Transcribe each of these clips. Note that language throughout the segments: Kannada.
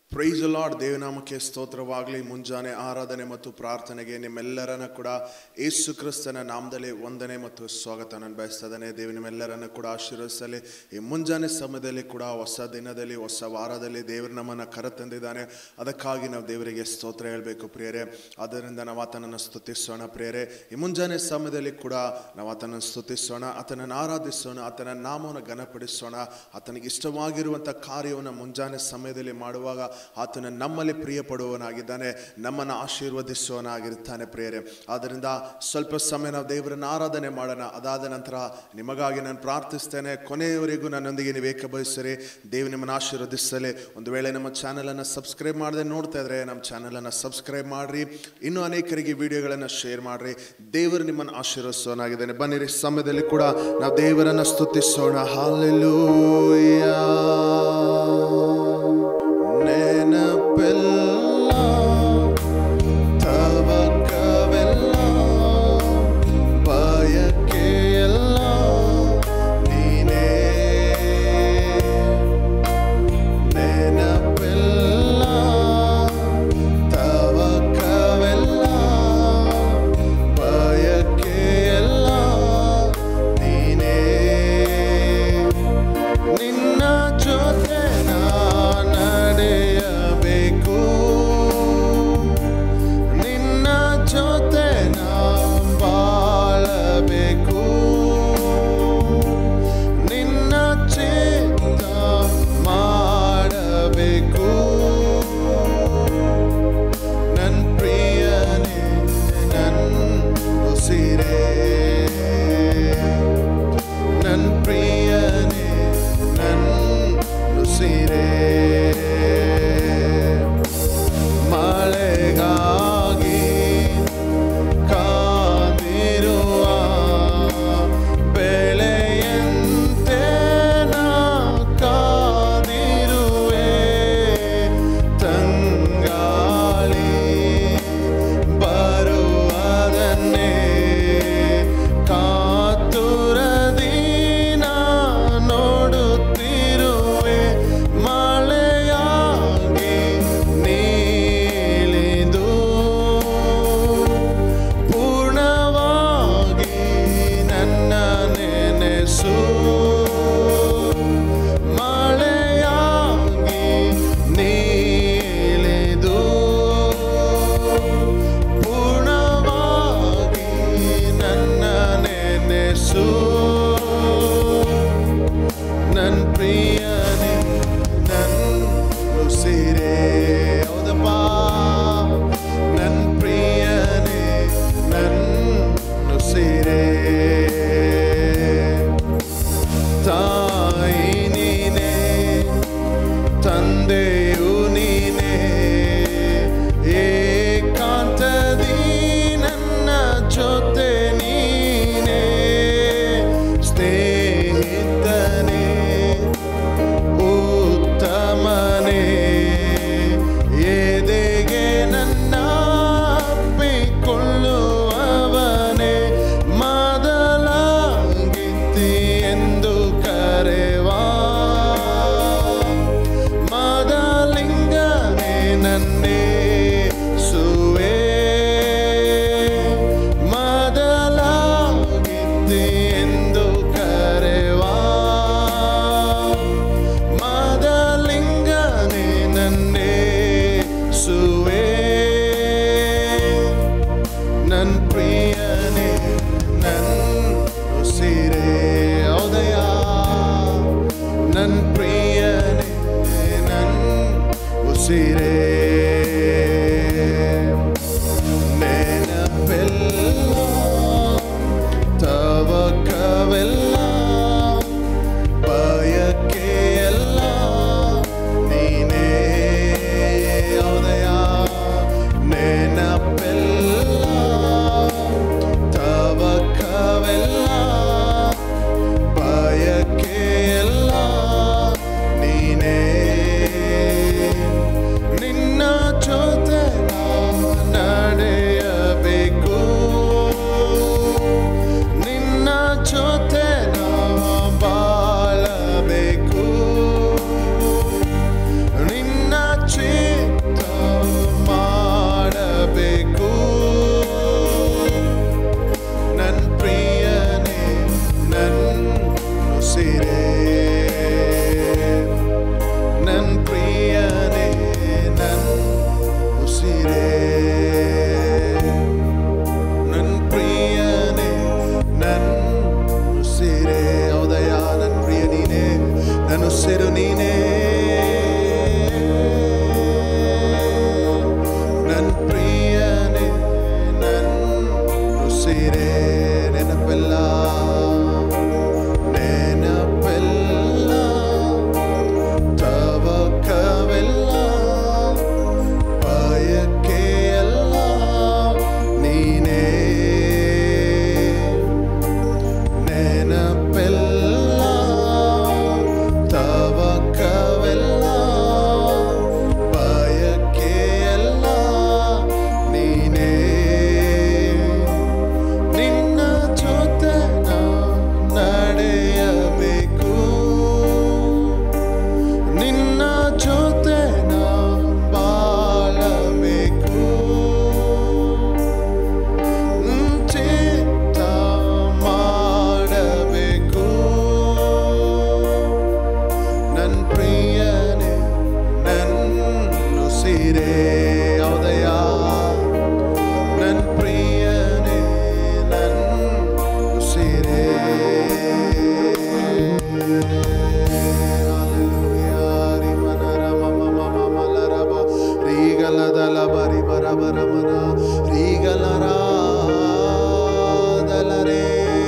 ಪ್ರೈಸ್ ಲಾರ್ಡ್ ದೇವನಾಮಕ್ಕೆ ಸ್ತೋತ್ರವಾಗಲಿ ಮುಂಜಾನೆ ಆರಾಧನೆ ಮತ್ತು ಪ್ರಾರ್ಥನೆಗೆ ನಿಮ್ಮೆಲ್ಲರನ್ನ ಕೂಡ ಯೇಸು ಕ್ರಿಸ್ತನ ನಾಮದಲ್ಲಿ ವಂದನೆ ಮತ್ತು ಸ್ವಾಗತ ನಾನು ಬಯಸ್ತಾ ಇದ್ದೇನೆ ದೇವ ನಿಮ್ಮೆಲ್ಲರನ್ನ ಕೂಡ ಆಶೀರ್ವದಿಸಲಿ ಈ ಮುಂಜಾನೆ ಸಮಯದಲ್ಲಿ ಕೂಡ ಹೊಸ ದಿನದಲ್ಲಿ ಹೊಸ ವಾರದಲ್ಲಿ ದೇವರು ನಮ್ಮನ್ನ ಕರೆತಂದಿದ್ದಾನೆ ಅದಕ್ಕಾಗಿ ನಾವು ದೇವರಿಗೆ ಸ್ತೋತ್ರ ಹೇಳಬೇಕು ಪ್ರಿಯರೇ ಆದ್ದರಿಂದ ನಾವು ಆತನನ್ನು ಸ್ತುತಿಸೋಣ ಪ್ರಿಯರೇ ಈ ಮುಂಜಾನೆ ಸಮಯದಲ್ಲಿ ಕೂಡ ನಾವು ಆತನನ್ನು ಸ್ತುತಿಸೋಣ ಆತನನ್ನು ಆರಾಧಿಸೋಣ ಆತನ ನಾಮವನ್ನು ಘನಪಡಿಸೋಣ ಆತನಿಗೆ ಇಷ್ಟವಾಗಿರುವಂಥ ಕಾರ್ಯವನ್ನು ಮುಂಜಾನೆ ಸಮಯದಲ್ಲಿ ಮಾಡುವಾಗ ಆತನ ನಮ್ಮಲ್ಲಿ ಪ್ರಿಯ ಪಡುವವನಾಗಿದ್ದಾನೆ ನಮ್ಮನ್ನು ಆಶೀರ್ವದಿಸುವವನಾಗಿರ್ತಾನೆ ಪ್ರಿಯರೇ ಆದ್ದರಿಂದ ಸ್ವಲ್ಪ ಸಮಯ ನಾವು ದೇವರನ್ನ ಆರಾಧನೆ ಮಾಡೋಣ ಅದಾದ ನಂತರ ನಿಮಗಾಗಿ ನಾನು ಪ್ರಾರ್ಥಿಸ್ತೇನೆ ಕೊನೆಯವರೆಗೂ ನನ್ನೊಂದಿಗೆ ನೀವು ಏಕಬಯಸಿರಿ ದೇವ್ ನಿಮ್ಮನ್ನು ಆಶೀರ್ವದಿಸಲಿ ಒಂದು ವೇಳೆ ನಮ್ಮ ಚಾನಲನ್ನು ಸಬ್ಸ್ಕ್ರೈಬ್ ಮಾಡದೆ ನೋಡ್ತಾ ಇದ್ರೆ ನಮ್ಮ ಚಾನಲನ್ನು ಸಬ್ಸ್ಕ್ರೈಬ್ ಮಾಡಿರಿ ಇನ್ನೂ ಅನೇಕರಿಗೆ ವಿಡಿಯೋಗಳನ್ನು ಶೇರ್ ಮಾಡಿರಿ ದೇವರು ನಿಮ್ಮನ್ನು ಆಶೀರ್ವದಿಸೋನಾಗಿದ್ದಾನೆ ಬನ್ನಿರಿ ಸಮಯದಲ್ಲಿ ಕೂಡ ನಾವು ದೇವರನ್ನು ಸ್ತುತಿಸೋಣ ಹಾಲೆಲೂಯ ನೆನಪೆಲ್ಲ ತವಕವೆಲ್ಲ ಬಯಕೆಯಲ್ಲ ನೀನೇ ನೆನಪೆಲ್ಲ ತವಕವೆಲ್ಲ ಬಯಕೆಯಲ್ಲ ನೀನೇ ನಿನ್ನ ಜೊತೆ ನಾ ನಡೆಯಬೇಕು ನಿನ್ನ ಜೊತೆ ನಾ ಬಾಳಬೇಕು ನಿನ್ನ ಚಿತ್ತ ಮಾಡಬೇಕು ನನ್ ಪ್ರಿಯನೇ ನನ್ ಉಸಿರೇ ನನ್ ಪ್ರಿಯನೇ ನನ್ ಉಸಿರೇ ಮಳೆಗಾಗಿ ಕಾದಿರುವ ಬೆಳೆಯಂತೆ ನಾ ಕಾದಿರುವೆ ತಂಗಾಳಿ ಬರುವುದನ್ನೇ ಕಾತುರದಿ ನಾ ನೋಡುತ್ತಿರುವೆ ಮಳೆ ಉಸಿರು ನೀನೇ ನನ್ ಪ್ರಿಯನೇ ನನ್ ಉಸಿರೇ ನೆನಪೆಲ್ಲ ನೆನಪೆಲ್ಲ ತವಕವೆಲ್ಲ ಬಯಕೆಯಲ್ಲ ನೀನೇ ನೆನಪೆಲ್ಲ ತವಕವೆಲ್ಲ ಬಯಕೆಯಲ್ಲ ನೀನೇ ನಿನ್ನ ಜೊತೆ ನಾ ನಡೆಯಬೇಕು ನಿನ್ನ ಜೊತೆ ನಾ ಬಾಳಬೇಕು ಚಿತ್ತ ಮಾಡಬೇಕು ನನ್ ಪ್ರಿಯನೇ ನನ್ನ ಸೀರೆ ಹೌದಯ್ಯ ನನ್ ಪ್ರಿಯನೇ ನನ್ನ ಸೀರೆ ರೀಗಲದಲ ಬರಿ ಬರ ಬರ ಮನ ರೀಗಲರ ದಲರೇ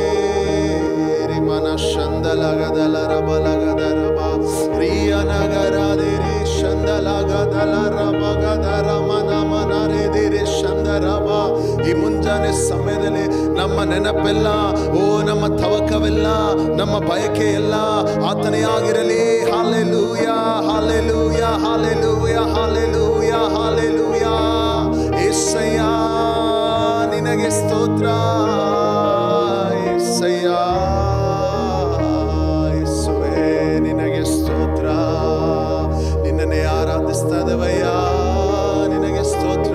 ರಿಮನ ಶಂದಲಗದಲರ ಬಲಗದರ ಬಾ ಪ್ರಿಯ ನಗರದಿರಿ ಶಂದಲಗದಲರ ಬಗದರ ಮನ ಮನ ರೆದಿರಿ ಶಂದರಬ ಈ ಮುಂಜಾನೆ ಸಮಯದಲ್ಲಿ ನಮ್ಮ ನೆನಪೆಲ್ಲ ಓ ನಮ್ಮ ತವಕವೆಲ್ಲ ನಮ್ಮ ಬಯಕೆ ಎಲ್ಲ ಆತನೇ ಆಗಿರಲಿ hallelujah hallelujah hallelujah hallelujah hallelujah Yesayya ನಿನಗೆ ಸ್ತೋತ್ರ ಏಸಯ್ಯ ಯೇಸುವೇ ನಿನಗೆ ಸ್ತೋತ್ರ ನಿನ್ನನ್ನೇ ಆರಾಧಿಸ್ತಾ ಇದ್ದೇವಯ್ಯ ನಿನಗೆ ಸ್ತೋತ್ರ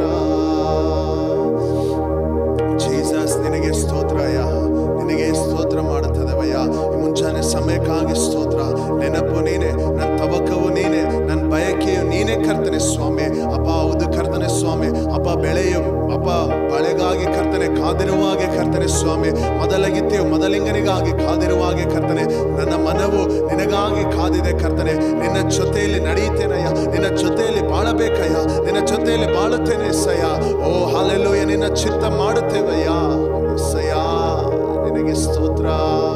ಜೀಸಸ್ ನಿನಗೆ ಸ್ತೋತ್ರಯ್ಯ ನಿನಗೆ ಸ್ತೋತ್ರ ಮಾಡುತ್ತದವಯ್ಯ ಈ ಮುಂಜಾನೆ ಸಮಯಕ್ಕಾಗಿ ಸ್ತೋತ್ರ ನೆನಪು ನೀನೆ ನನ್ನ ತವಕವು ನೀನೆ ನನ್ನ ಬಯಕೆಯು ನೀನೇ ಕರ್ತನೆ ಸ್ವಾಮಿ ಅಪ್ಪ ಹೌದು ಕರ್ತನೆ ಸ್ವಾಮಿ ಅಪ್ಪ ಬೆಳೆಯು ಅಪ್ಪ ಬಳೆಗಾಗಿ ಕರ್ತನೆ ಕಾದಿರುವಾಗೆ ಕರ್ತನೆ ಸ್ವಾಮಿ ಮೊದಲಗಿತ್ತೆಯು ಮೊದಲಿಂಗನಿಗಾಗಿ ಕಾದಿರುವಾಗೆ ಕರ್ತನೆ ನನ್ನ ಮನವು ನಿನಗಾಗಿ ಕಾದಿದೆ ಕರ್ತನೆ ನಿನ್ನ ಜೊತೆಯಲ್ಲಿ ನಡೆಯುತ್ತೇನಯ್ಯ ನಿನ್ನ ಜೊತೆಯಲ್ಲಿ ಬಾಳಬೇಕಯ್ಯ ನಿನ್ನ ಜೊತೆಯಲ್ಲಿ ಬಾಳುತ್ತೇನೆ ಸಯ್ಯ ಓ ಹಾಲೆಲ್ಲೂಯ ನಿನ್ನ ಚಿತ್ತ ಮಾಡುತ್ತೇವಯ್ಯ ಸಯ್ಯ ನಿನಗೆ ಸ್ತೋತ್ರ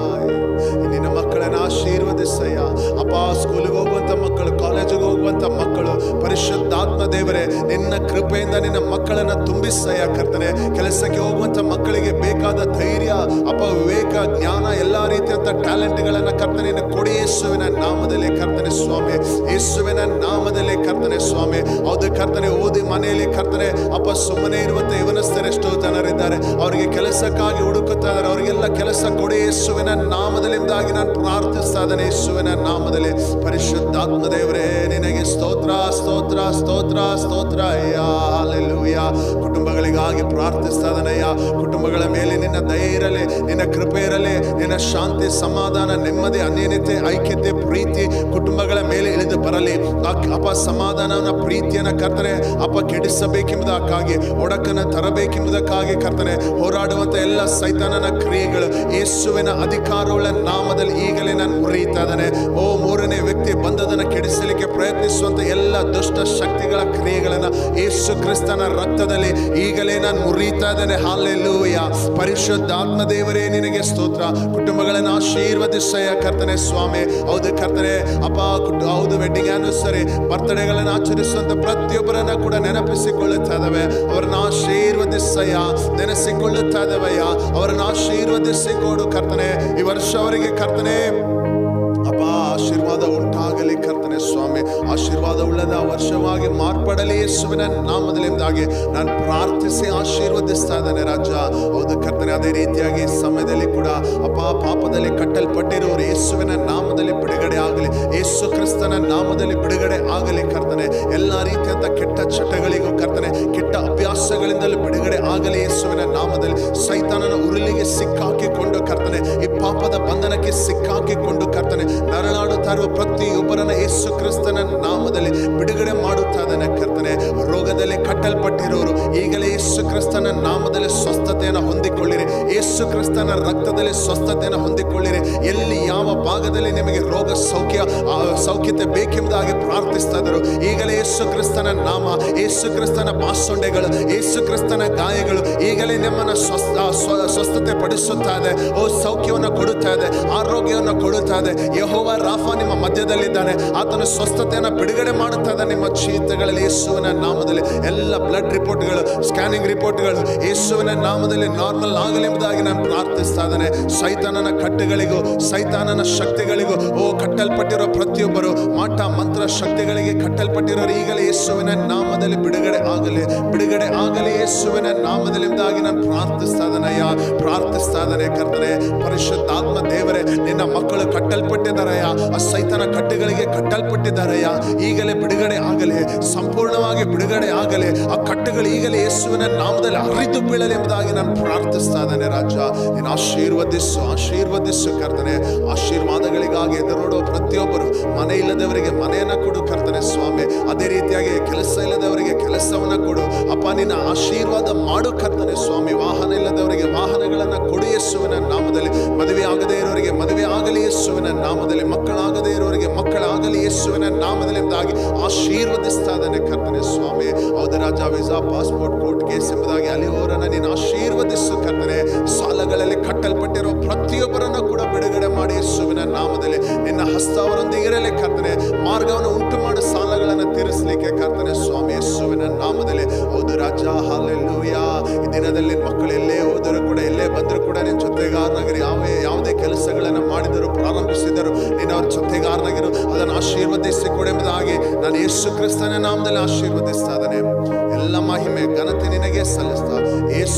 ನಿನ್ನ ಮಕ್ಕಳನ್ನ ಆಶೀರ್ವದಿಸಯ್ಯ ಅಪ್ಪ ಸ್ಕೂಲಿಗೆ ಹೋಗುವಂತ ಮಕ್ಕಳು ಕಾಲೇಜಿಗೆ ಹೋಗುವಂತ ಮಕ್ಕಳು ಪರಿಶುದ್ಧಾತ್ಮ ದೇವರೇ ನಿನ್ನ ಕೃಪೆಯಿಂದ ನಿನ್ನ ಮಕ್ಕಳನ್ನ ತುಂಬಿಸಯ್ಯ ಕರ್ತನೆ ಕೆಲಸಕ್ಕೆ ಹೋಗುವಂತ ಮಕ್ಕಳಿಗೆ ಬೇಕಾದ ಧೈರ್ಯ ಅಪ್ಪ ವಿವೇಕ ಜ್ಞಾನ ಎಲ್ಲಾ ರೀತಿಯಂತ ಟ್ಯಾಲೆಂಟ್ಗಳನ್ನ ಕರ್ತನೆ ನಿನ್ನ ಕೊಡಿ ಯೇಸುವಿನ ನಾಮದಲ್ಲಿ ಕರ್ತನೆ ಸ್ವಾಮಿ ಯೇಸುವಿನ ನಾಮದಲ್ಲಿ ಕರ್ತನೆ ಸ್ವಾಮಿ ಹೌದು ಕರ್ತನೆ ಓದಿ ಮನೆಯಲ್ಲಿ ಕರ್ತನೆ ಅಪ್ಪ ಸುಮ್ಮನೆ ಇರುವಂತ ಯವನಸ್ಥರೆಷ್ಟೋ ಜನರಿದ್ದಾರೆ ಅವರಿಗೆ ಕೆಲಸಕ್ಕಾಗಿ ಹುಡುಕುತ್ತಾ ಇದ್ದಾರೆ ಅವರಿಗೆಲ್ಲ ಕೆಲಸ ಕೊಡಿ ಯೇಸುವಿನ ನಾಮದಲ್ಲಿಂದಾಗಿ ನಾನು ಪ್ರಾರ್ಥಿಸ್ತಾ ಇದ್ದೇನೆ ಯೇಸುವಿನ ನಾಮದಲ್ಲಿ ಪರಿಶುದ್ಧಾತ್ಮ ದೇವರೇ ನಿನಗೆ ಸ್ತೋತ್ರ ಸ್ತೋತ್ರ ಸ್ತೋತ್ರ ಸ್ತೋತ್ರ ಅಯ್ಯ ಹಾಲೆಲೂಯ ಕುಟುಂಬಗಳಿಗಾಗಿ ಪ್ರಾರ್ಥಿಸ್ತಾ ಇದ್ದಾನಯ್ಯ ಕುಟುಂಬಗಳ ಮೇಲೆ ನಿನ್ನ ದಯ ಇರಲಿ ನಿನ್ನ ಕೃಪೆ ಇರಲಿ ನಿನ್ನ ಶಾಂತಿ ಸಮಾಧಾನ ನೆಮ್ಮದಿ ಅನ್ಯನ್ಯತೆ ಐಕ್ಯತೆ ಪ್ರೀತಿ ಕುಟುಂಬಗಳ ಮೇಲೆ ಇಳಿದು ಬರಲಿ ಆ ಅಪ ಸಮಾಧಾನವನ್ನ ಪ್ರೀತಿಯನ್ನ ಕರ್ತನೆ ಅಪ ಕೆಡಿಸಬೇಕೆಂಬುದಕ್ಕಾಗಿ ಒಡಕನ್ನ ತರಬೇಕೆಂಬುದಕ್ಕಾಗಿ ಕರ್ತನೆ ಹೋರಾಡುವಂತ ಎಲ್ಲ ಸೈತಾನನ ಕ್ರಿಯೆಗಳು ಯೇಸುವಿನ ಅಧಿಕಾರವುಳ್ಳ ನಾಮದಲ್ಲಿ ಈಗಲೇ ನಾನು ಮುರಿಯುತ್ತಾ ಇದ್ದಾನೆ ಓ ಮೂರನೇ ವ್ಯಕ್ತಿ ಬಂದದನ್ನ ಕೆಡಿಸಲಿಕ್ಕೆ ಪ್ರಯತ್ನಿಸುವಂತ ಎಲ್ಲ ದುಷ್ಟ ಶಕ್ತಿಗಳ ಕ್ರಿಯೆಗಳನ್ನ ಯೇಸು ಕ್ರಿಸ್ತನ ರಕ್ತದಲ್ಲಿ ಈಗಲೇ ನಾನು ಮುರಿಯುತ್ತಾ ಇದ್ದೇನೆ ಹಾಲೆಲ್ಲೂಯ ಪರಿಶುದ್ಧಾತ್ಮ ದೇವರೇ ನಿನಗೆ ಸ್ತೋತ್ರ ಕುಟುಂಬಗಳನ್ನು ಆಶೀರ್ವದಿಸಯ್ಯ ಕರ್ತನೆ ಸ್ವಾಮಿ ಹೌದು ಕರ್ತನೆ ಅಪ್ಪ ಕುಟು ಹೌದು ವೆಡ್ಡಿಂಗ್ ಆನಿವರ್ಸರಿ ಬರ್ತ್ಡೇಗಳನ್ನು ಆಚರಿಸುವಂತ ಪ್ರತಿಯೊಬ್ಬರನ್ನ ಕೂಡ ನೆನಪಿಸಿಕೊಳ್ಳುತ್ತಾ ಇದ್ದಾವೆ ಅವರನ್ನ ಆಶೀರ್ವದಿಸಯ್ಯ ನೆನೆಸಿಕೊಳ್ಳುತ್ತಾ ಇದ್ದಾವಯ್ಯ ಅವರನ್ನ ಆಶೀರ್ವದಿಸಿಕೊಡು ಕರ್ತನೆ ಈ ವರ್ಷ ಅವರಿಗೆ ಕರ್ತನೆ ಅಪ್ಪ ಆಶೀರ್ವಾದ ಉಂಟಾಗಲಿ ಕರ್ತನೆ ಸ್ವಾಮಿ ಆಶೀರ್ವಾದ ಉಳ್ಳದ ವರ್ಷವಾಗಿ ಮಾರ್ಪಡಲಿ ಯೇಸುವಿನ ನಾಮದಲ್ಲಿಂದಾಗಿ ನಾನು ಪ್ರಾರ್ಥಿಸಿ ಆಶೀರ್ವದಿಸ್ತಾ ಇದ್ದೇನೆ ರಾಜ ಹೌದು ಕರ್ತನೆ ಅದೇ ರೀತಿಯಾಗಿ ಈ ಸಮಯದಲ್ಲಿ ಕೂಡ ಅಪ್ಪ ಪಾಪದಲ್ಲಿ ಕಟ್ಟಲ್ಪಟ್ಟಿರೋರು ಯೇಸುವಿನ ನಾಮದಲ್ಲಿ ಬಿಡುಗಡೆ ಆಗಲಿ ಯೇಸು ಕ್ರಿಸ್ತನ ನಾಮದಲ್ಲಿ ಬಿಡುಗಡೆ ಆಗಲಿ ಕರ್ತನೆ ಎಲ್ಲ ರೀತಿಯಂತ ಕೆಟ್ಟ ಚಟಗಳಿಗೂ ಕರ್ತನೆ ಕೆಟ್ಟ ಅಭ್ಯಾಸಗಳಿಂದಲೂ ಬಿಡುಗಡೆ ಆಗಲಿ ಯೇಸುವಿನ ನಾಮದಲ್ಲಿ ಸೈತಾನನ ಉರುಳಿಗೆ ಸಿಕ್ಕಾಕಿಕೊಂಡು ಕರ್ತನೆ ಈ ಪಾಪದ ಬಂಧನಕ್ಕೆ ಸಿಕ್ಕಾಕಿಕೊಂಡು ಕರ್ತನೆ ನರಳಾಡುತ್ತಾ ಇರುವ ಪ್ರತಿಯೊಬ್ಬರನ್ನ ಯೇಸು ಕ್ರಿಸ್ತನ ನಾಮದಲ್ಲಿ ಬಿಡುಗಡೆ ಮಾಡುತ್ತಾ ಇದ್ದಾನೆ ಕರ್ತನೆ ರೋಗದಲ್ಲಿ ಕಟ್ಟಲ್ಪಟ್ಟಿರೋರು ಈಗಲೇ ಯೇಸು ಕ್ರಿಸ್ತನ ನಾಮದಲ್ಲಿ ಸ್ವಸ್ಥತೆಯನ್ನು ಹೊಂದಿಕೊಳ್ಳಿರಿ ಯೇಸು ಕ್ರಿಸ್ತನ ರಕ್ತದಲ್ಲಿ ಸ್ವಸ್ಥತೆಯನ್ನು ಹೊಂದಿಕೊಳ್ಳಿರಿ ಎಲ್ಲಿ ಯಾವ ಭಾಗದಲ್ಲಿ ನಿಮಗೆ ರೋಗ ಸೌಖ್ಯ ಆ, ಸೌಖ್ಯತೆ ಬೇಕೆಂಬುದಾಗಿ ಪ್ರಾರ್ಥಿಸ್ತಾ ಇದ್ದರು ಈಗಲೇ ಯೇಸು ಕ್ರಿಸ್ತನ ನಾಮ ಯೇಸು ಕ್ರಿಸ್ತನ ಬಾಸೊಂಡೆಗಳು ಯೇಸು ಕ್ರಿಸ್ತನ ಗಾಯಗಳು ಈಗಲೇ ನಿಮ್ಮನ್ನು ಸ್ವಸ್ಥ ಸ್ವ- ಸ್ವಸ್ಥತೆ ಪಡಿಸುತ್ತಾ ಇದೆ ಓ ಸೌಖ್ಯವನ್ನು ಕೊಡುತ್ತಾ ಇದೆ ಆರೋಗ್ಯವನ್ನು ಕೊಡುತ್ತಾ ಇದೆ ಯಹೋವ ರಾಫ ನಿಮ್ಮ ಮಧ್ಯದಲ್ಲಿದ್ದಾನೆ ಆತನ ಸ್ವಸ್ಥತೆಯನ್ನು ಬಿಡುಗಡೆ ಮಾಡುತ್ತಾ ಇದೆ ನಿಮ್ಮ ಜೀವಿತಗಳಲ್ಲಿ ಯೇಸುವಿನ ನಾಮದಲ್ಲಿ ಎಲ್ಲ ಬ್ಲಡ್ ರಿಪೋರ್ಟ್ಗಳು ಸ್ಕ್ಯಾನಿಂಗ್ ರಿಪೋರ್ಟ್ಗಳು ಯೇಸುವಿನ ನಾಮದಲ್ಲಿ ನಾರ್ಮಲ್ ಆಗಲಿ ಎಂಬುದಾಗಿ ನಾನು ಪ್ರಾರ್ಥಿಸ್ತಾ ಇದ್ದೇನೆ ಸೈತಾನನ ಕಟ್ಟುಗಳಿಗೂ ಸೈತಾನನ ಶಕ್ತಿಗಳಿಗೂ ಓ ಕಟ್ಟಲ್ಪಟ್ಟಿರೋ ಪ್ರತಿಯೊಬ್ಬರು ಮಾಟ ಮಂತ್ರ ಶಕ್ತಿಗಳಿಗೆ ಕಟ್ಟಲ್ಪಟ್ಟಿರೋರು ಈಗಲೇ ಯೇಸುವಿನ ನಾಮದಲ್ಲಿ ಬಿಡುಗಡೆ ಆಗಲಿ ಬಿಡುಗಡೆ ಆಗಲಿ ಯೇಸುವಿನ ನಾಮದಲ್ಲಿ ಎಂಬುದಾಗಿ ನಾನು ಪ್ರಾರ್ಥಿಸ್ತಾ ಇದ್ದೇನಯ್ಯ ಪ್ರಾರ್ಥಿಸ್ತಾ ಇದ್ದೇನೆ ಕರ್ತನೆ ಪರಿಶುದ್ಧಾತ್ಮ ದೇವರೇ ನಿನ್ನ ಮಕ್ಕಳು ಕಟ್ಟಲ್ಪಟ್ಟಿದ್ದಾರಯ್ಯ ಆ ಸೈತನ ಕಟ್ಟುಗಳಿಗೆ ಕಟ್ಟಲ್ಪಟ್ಟಿದ್ದಾರಯ್ಯ ಈಗಲೇ ಬಿಡುಗಡೆ ಆಗಲಿ ಸಂಪೂರ್ಣವಾಗಿ ಬಿಡುಗಡೆ ಆಗಲಿ ಆ ಕಟ್ಟುಗಳು ಈಗಲೇ ಯೇಸುವಿನ ನಾಮದಲ್ಲಿ ಹರಿದು ಬೀಳಲಿ ಎಂಬುದಾಗಿ ನಾನು ಪ್ರಾರ್ಥಿಸ್ತಾ ಇದ್ದೇನೆ ರಾಜ ನೀನು ಆಶೀರ್ವದಿಸು ಆಶೀರ್ವದಿಸು ಕರ್ತನೆ ಆಶೀರ್ವಾದಗಳಿಗಾಗಿ ಎದುರುನೋಡುವ ಪ್ರತಿಯೊಬ್ಬರು ಮನೆ ಇಲ್ಲದವರಿಗೆ ಮನೆಯನ್ನ ಕೊಡು ಕರ್ತನೆ ಸ್ವಾಮಿ ಅದೇ ರೀತಿಯಾಗಿ ಕೆಲಸ ಇಲ್ಲದವರಿಗೆ ಕೆಲಸವನ್ನ ಕೊಡು ಅಪ್ಪ ನಿನ್ನ ಆಶೀರ್ವಾದ ಮಾಡು ಕರ್ತನೆ ಸ್ವಾಮಿ ವಾಹನ ಇಲ್ಲದವರಿಗೆ ವಾಹನಗಳನ್ನ ಕೊಡು ಯೇಸುವಿನ ನಾಮದಲ್ಲಿ ಮದುವೆ ಆಗದೇ ಇರೋರಿಗೆ ಮದುವೆ ಆಗಲಿ ಯೇಸುವಿನ ನಾಮದಲ್ಲಿ ಮಕ್ಕಳಾಗದೇ ಇರೋರಿಗೆ ಮಕ್ಕಳಾಗಲಿ ಯೇಸುವಿನ ನಾಮದಲ್ಲಿ ಎಂಬುದಾಗಿ ಆಶೀರ್ವದಿಸ್ತಾ ಇದ್ದಾನೆ ಕರ್ತನೆ ಸ್ವಾಮಿ ಹೌದು ರಾಜ ವಿಸಾ ಪಾಸ್ಪೋರ್ಟ್ ಕೋರ್ಟ್ ಕೇಸ್ ಎಂಬುದಾಗಿ ಅಲಿಯೋರನ್ನ ನೀನು ಆಶೀರ್ವದಿಸು ಕರ್ತನೆ ಸಾಲಗಳಲ್ಲಿ ಕಟ್ಟಲ್ಪಟ್ಟಿರೋ ಪ್ರತಿಯೊಬ್ಬರನ್ನು ಕೂಡ ಬಿಡುಗಡೆ ಮಾಡಿ ಯೇಸುವಿನ ನಾಮದಲ್ಲಿ ನಿನ್ನ ಹಸ್ತ ಅವರೊಂದಿಗೆ ಇರಲಿ ಕರ್ತನೆ ಮಾರ್ಗವನ್ನು ಉಂಟು ಮಾಡಿ ಸಾಲಗಳನ್ನು ತೀರಿಸಲಿಕ್ಕೆ ಕರ್ತನೆ ಸ್ವಾಮಿ ಯೇಸುವಿನ ನಾಮದಲ್ಲಿ ಹೌದು ರಾಜ ಹಾಲೆಲ್ಲೂಯ ಈ ದಿನದಲ್ಲಿ ಮಕ್ಕಳು ಎಲ್ಲೇ ಹೋದರೂ ಕೂಡ ಎಲ್ಲೇ ಬಂದರೂ ಕೂಡ ನಿನ್ನ ಜೊತೆಗಾರನಾಗಿರು ಯಾವ ಯಾವುದೇ ಕೆಲಸಗಳನ್ನು ಮಾಡಿದರು ಪ್ರಾರಂಭಿಸಿದರು ನೀನು ಅವ್ರ ಜೊತೆಗಾರನಾಗಿರು ಅದನ್ನು ಆಶೀರ್ವದಿಸಿ ಕೊಡೆಂಬುದಾಗಿ ನಾನು ಯೇಸು ಕ್ರಿಸ್ತನ ನಾಮದಲ್ಲಿ ಆಶೀರ್ವದಿಸ್ತಾ ಇದ್ದಾನೆ ಎಲ್ಲ ಮಹಿಮೆ ಘನತೆ ನಿನಗೆ ಸಲ್ಲಿಸ್ತಾ ಯೇಸು